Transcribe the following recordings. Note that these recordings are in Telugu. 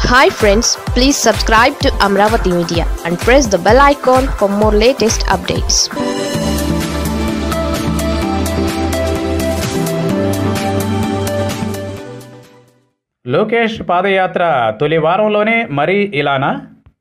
hi friends please subscribe to Amaravati media and press the bell icon for more latest updates Lokesh padayatra తొలి వారంలోనే మరీ ఇలానా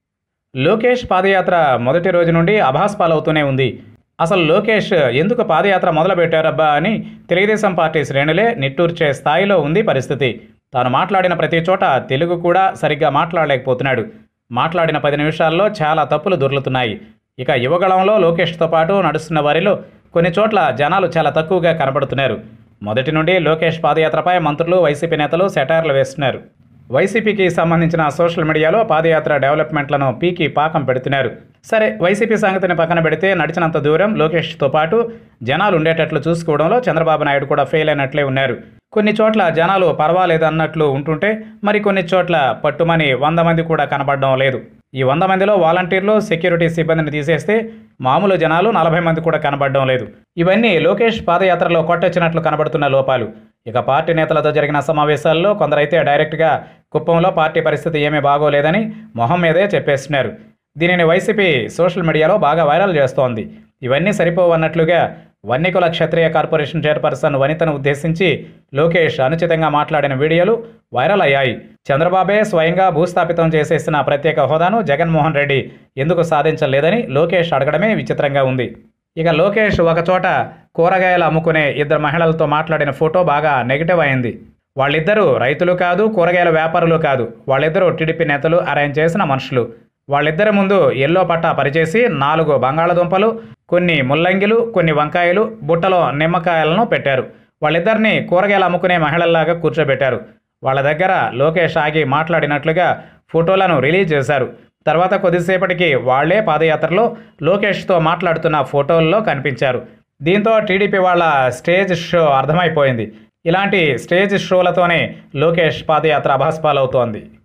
లోకేష్ పాదయాత్ర మొదటి రోజు నుండి అభాస్పాలవుతూనే ఉంది అసలు లోకేష్ ఎందుకు పాదయాత్ర మొదలుపెట్టారబ్బా అని తెలుగుదేశం పార్టీ శ్రేణులే నిట్టూర్చే స్థాయిలో ఉంది పరిస్థితి తాను మాట్లాడిన ప్రతి చోట తెలుగు కూడా సరిగ్గా మాట్లాడలేకపోతున్నాడు మాట్లాడిన పది నిమిషాల్లో చాలా తప్పులు దొర్లుతున్నాయి ఇక యువగళంలో లోకేష్తో పాటు నడుస్తున్న వారిలో కొన్ని చోట్ల జనాలు చాలా తక్కువగా కనబడుతున్నారు మొదటి నుండి లోకేష్ పాదయాత్రపై మంత్రులు వైసీపీ నేతలు సెటార్లు వేస్తున్నారు వైసీపీకి సంబంధించిన సోషల్ మీడియాలో పాదయాత్ర డెవలప్మెంట్లను పీకి పాకం పెడుతున్నారు సరే వైసీపీ సంగతిని పక్కన పెడితే నడిచినంత దూరం లోకేష్తో పాటు జనాలు ఉండేటట్లు చూసుకోవడంలో చంద్రబాబు నాయుడు కూడా ఫెయిల్ అయినట్లే ఉన్నారు కొన్ని చోట్ల జనాలు పర్వాలేదు అన్నట్లు ఉంటుంటే మరి కొన్ని చోట్ల పట్టుమని వంద మంది కూడా కనబడడం లేదు ఈ వంద మందిలో వాలంటీర్లు సెక్యూరిటీ సిబ్బందిని తీసేస్తే మామూలు జనాలు నలభై మంది కూడా కనబడడం లేదు ఇవన్నీ లోకేష్ పాదయాత్రలో కొట్టొచ్చినట్లు కనబడుతున్న లోపాలు ఇక పార్టీ నేతలతో జరిగిన సమావేశాల్లో కొందరైతే డైరెక్ట్గా కుప్పంలో పార్టీ పరిస్థితి ఏమీ బాగోలేదని మొహం మీదే చెప్పేస్తున్నారు దీనిని వైసీపీ సోషల్ మీడియాలో బాగా వైరల్ చేస్తోంది ఇవన్నీ సరిపోవన్నట్లుగా వన్నికుల క్షత్రియ కార్పొరేషన్ చైర్పర్సన్ వనితను ఉద్దేశించి లోకేష్ అనుచితంగా మాట్లాడిన వీడియోలు వైరల్ అయ్యాయి చంద్రబాబే స్వయంగా భూస్థాపితం చేసేసిన ప్రత్యేక హోదాను జగన్మోహన్ రెడ్డి ఎందుకు సాధించలేదని లోకేష్ అడగడమే విచిత్రంగా ఉంది ఇక లోకేష్ ఒకచోట కూరగాయలు అమ్ముకునే ఇద్దరు మహిళలతో మాట్లాడిన ఫోటో బాగా నెగిటివ్ అయింది వాళ్ళిద్దరూ రైతులు కాదు కూరగాయల వ్యాపారులు కాదు వాళ్ళిద్దరూ టీడీపీ నేతలు అరేంజ్ చేసిన మనుషులు వాళ్ళిద్దరి ముందు ఎల్లో పట్టా పరిచేసి నాలుగు బంగాళదుంపలు కొన్ని ముల్లంగిలు కొన్ని వంకాయలు బుట్టలో నిమ్మకాయలను పెట్టారు వాళ్ళిద్దరిని కూరగాయలు అమ్ముకునే మహిళల్లాగా కూర్చోబెట్టారు వాళ్ళ దగ్గర లోకేష్ ఆగి మాట్లాడినట్లుగా ఫోటోలను రిలీజ్ చేశారు తర్వాత కొద్దిసేపటికి వాళ్లే పాదయాత్రలో లోకేష్తో మాట్లాడుతున్న ఫోటోల్లో కనిపించారు దీంతో టీడీపీ వాళ్ళ స్టేజ్ షో అర్థమైపోయింది ఇలాంటి స్టేజ్ షోలతోనే లోకేష్ పాదయాత్ర అభాస్పాలవుతోంది